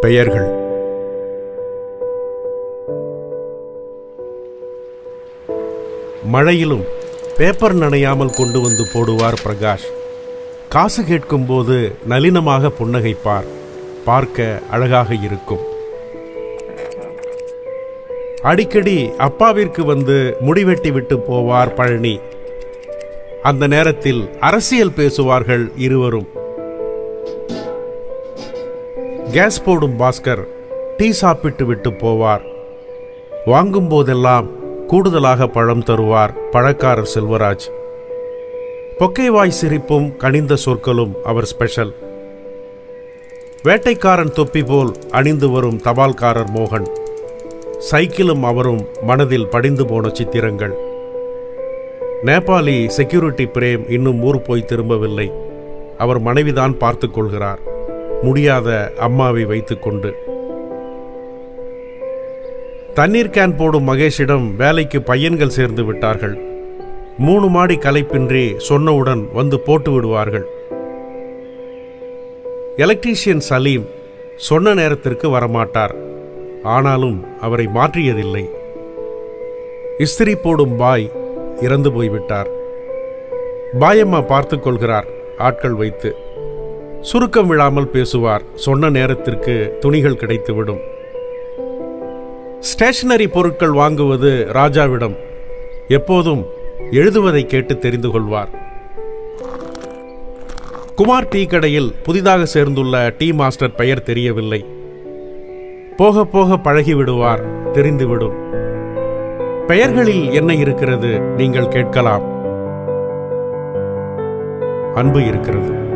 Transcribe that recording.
பெயர்கள் மழையிலும் பேப்பர் நனையாமல் கொண்டு வந்து போடுவார் பிரகாஷ் காசு கேட்கும்போது நளினமாக புன்னகைப்பார் பார்க்க அழகாக இருக்கும் அடிக்கடி அப்பாவிற்கு வந்து முடிவெட்டி விட்டு போவார் பழனி அந்த நேரத்தில் அரசியல் பேசுவார்கள் இருவரும் கேஸ் போடும் பாஸ்கர் டீ சாப்பிட்டு விட்டு போவார் வாங்கும் போதெல்லாம் கூடுதலாக பழம் தருவார் பழக்காரர் செல்வராஜ் பொக்கைவாய் சிரிப்பும் கனிந்த சொற்களும் அவர் ஸ்பெஷல் வேட்டைக்காரன் தொப்பி போல் அணிந்து வரும் தபால்காரர் மோகன் சைக்கிளும் அவரும் மனதில் படிந்து போன சித்திரங்கள் நேபாளி செக்யூரிட்டி பிரேம் இன்னும் ஊர் போய் திரும்பவில்லை அவர் மனைவிதான் பார்த்துக் கொள்கிறார் முடியாத அம்மாவை வைத்துக்கொண்டு தண்ணீர் கேன் போடும் மகேஷிடம் வேலைக்கு பையன்கள் சேர்ந்து விட்டார்கள் மூணு மாடி கலைப்பின்றி சொன்னவுடன் வந்து போட்டு விடுவார்கள் எலக்ட்ரீஷியன் சலீம் சொன்ன நேரத்திற்கு வரமாட்டார் ஆனாலும் அவரை மாற்றியதில்லை இஸ்திரி போடும் பாய் இறந்து போய்விட்டார் பாயம்மா பார்த்துக் கொள்கிறார் ஆட்கள் வைத்து சுருக்கம் விழாமல் பேசுவார் சொன்ன நேரத்திற்கு துணிகள் கிடைத்துவிடும் ஸ்டேஷனரி பொருட்கள் வாங்குவது ராஜாவிடம் எப்போதும் எழுதுவதை கேட்டு தெரிந்து கொள்வார் குமார் டீ கடையில் புதிதாக சேர்ந்துள்ள டீ மாஸ்டர் பெயர் தெரியவில்லை போக போக பழகி விடுவார் தெரிந்துவிடும் பெயர்களில் என்ன இருக்கிறது நீங்கள் கேட்கலாம் அன்பு இருக்கிறது